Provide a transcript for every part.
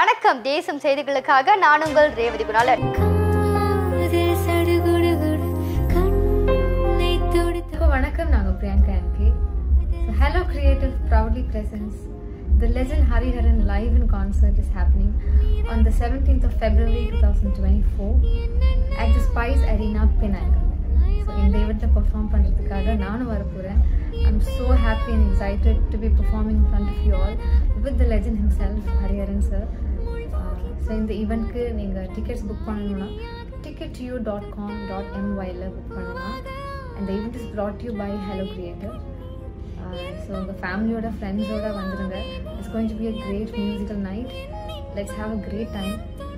வணக்கம் தேசம் செய்திகளுக்காக நான் உங்கள் ரேவதி குணாலன் காதல் சடுகுடுகுடு கண்ணை துடித்து இப்போ வணக்கம் நாங்கள் Priyanka N K so hello creative proudly presents the legend Hariharan live in concert is happening on the 17th of February 2024 at the Spice Arena Pinnacle. So இந்த ஈவெண்ட்டில் பெர்ஃபார்ம் பண்ணுறதுக்காக நானும் வர போகிறேன் I'm so happy and excited to be performing in front of you all with the legend himself Hariharan sir so இந்த ஈவெண்ட்க்கு நீங்கள் tickets book பண்ணணும்னா ticket you dot com dot எம்ஒயில் புக் பண்ணலாம் and the event is brought to you by hello creator so உங்கள் ஃபேமிலியோட ஃப்ரெண்ட்ஸோட வந்துடுங்க it's going to be a great musical night let's have a great time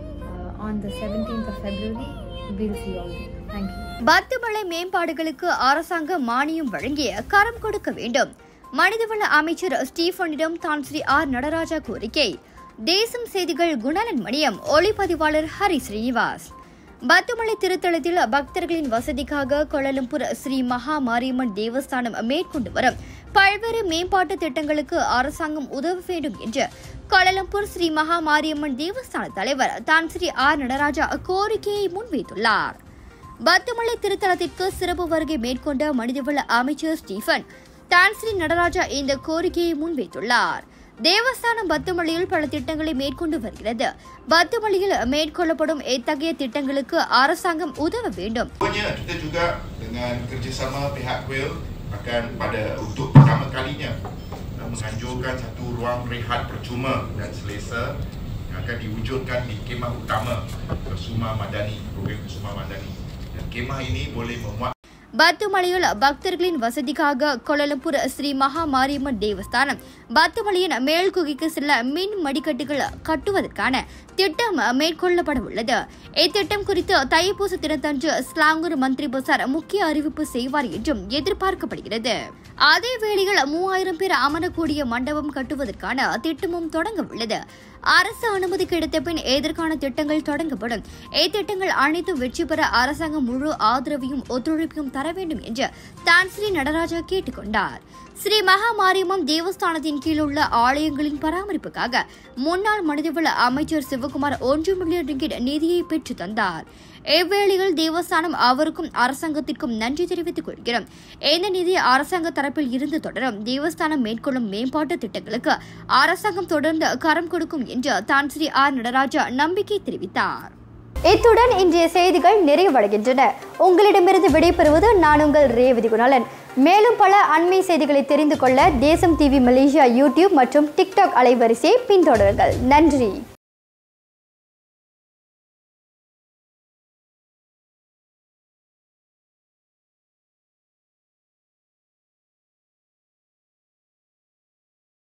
on the seventeenth of February will see all thank you Batumalai மேம்பாடுகளுக்கு அரசாங்கம் மானியம் வழங்கி கரம் கொடுக்க வேண்டும் மனிதவள அமைச்சர் ஸ்டீஃபனிடம் தான் ஸ்ரீ ஆர் நடராஜா கோரிக்கை தேசம் செய்திகள் குணாலன் மணியம் ஒளிப்பதிவாளர் ஹரி ஸ்ரீனிவாஸ் பத்துமலை திருத்தலத்தில் பக்தர்களின் வசதிக்காக கோலாலம்பூர் ஸ்ரீ மகா மாரியம்மன் தேவஸ்தானம் மேற்கொண்டு வரும் பல்வேறு மேம்பாட்டு திட்டங்களுக்கு அரசாங்கம் உதவ வேண்டும் என்று கோலாலம்பூர் ஸ்ரீ மகா மாரியம்மன் தேவஸ்தான தலைவர் தான் ஸ்ரீ ஆர் நடராஜா கோரிக்கையை முன்வைத்துள்ளார் பத்துமலை திருத்தலத்திற்கு சிறப்பு வருகை மேற்கொண்ட மனிதவள அமைச்சர் ஸ்டீஃபன் டான்ஸ்ரீ நடராஜா இந்த கோரிக்கையை முன்வைத்துள்ளார் தேவஸ்தானம் பத்துமலையில் பல திட்டங்களை மேற்கொண்டு வருகிறது பத்துமலையில் மேற்கொள்ளப்படும் இத்தகைய திட்டங்களுக்கு அரசாங்கம் உதவ வேண்டும் Keduanya kita juga dengan kerjasama pihak Kuil akan pada untuk pertama kalinya uh, menganjurkan satu ruang rehat percuma dan selesa yang akan diwujudkan di kemah utama Kusuma Madani, program Kusuma Madani. Dan kemah ini boleh memuat பத்துமலையில் பக்தர்களின் வசதிக்காக Kuala Lumpur Sri மகா மாரியம்மன் தேவஸ்தானம் பத்துமலையின் மேல்குகைக்கு செல்ல மின் மடிக்கட்டுகள் கட்டுவதற்கான திட்டம் மேற்கொள்ளப்பட உள்ளது இத்திட்டம் குறித்து தைப்பூச தினத்தன்று ஸ்லாங்கூர் மந்திரி பசார் முக்கிய அறிவிப்பு செய்வார் என்றும் எதிர்பார்க்கப்படுகிறது அதே வேளையில் மூவாயிரம் பேர் அமரக்கூடிய மண்டபம் கட்டுவதற்கான திட்டமும் தொடங்க உள்ளது அரசு அனுமதி கிடைத்த பின் இதற்கான திட்டங்கள் தொடங்கப்படும் இத்திட்டங்கள் அனைத்தும் வெற்றி பெற அரசாங்கம் முழு ஆதரவையும் ஒத்துழைப்பையும் தர வேண்டும் என்று தான் ஸ்ரீ நடராஜா கேட்டுக்கொண்டார் ஸ்ரீ மகா மாரியம்மன் தேவஸ்தானத்தின் கீழ் உள்ள ஆலயங்களின் பராமரிப்புக்காக முன்னாள் மனிதவள அமைச்சர் சிவகுமார் ஒன்று மில்லியன் ரிங்கிட் நிதியை பெற்று தந்தார் இவ்வேளையில் தேவஸ்தானம் அவருக்கும் அரசாங்கத்திற்கும் நன்றி தெரிவித்துக் கொள்கிறோம் இந்த நிதி அரசாங்க தரப்பில் இருந்து தொடரும் தேவஸ்தானம் மேற்கொள்ளும் மேம்பாட்டு திட்டங்களுக்கு அரசாங்கம் தொடர்ந்து கரம் கொடுக்கும் என்று தான் ஸ்ரீ ஆர் நடராஜா நம்பிக்கை தெரிவித்தார் இத்துடன் இன்றைய செய்திகள் நிறைவடைகின்றன உங்களிடமிருந்து விடைபெறுவது நான் உங்கள் ரேவதி குணாலன் மேலும் பல அண்மை செய்திகளை தெரிந்து கொள்ள தேசம் டிவி மலேசியா யூடியூப் மற்றும் டிக்டாக் அலைவரிசையை பின்தொடருங்கள் நன்றி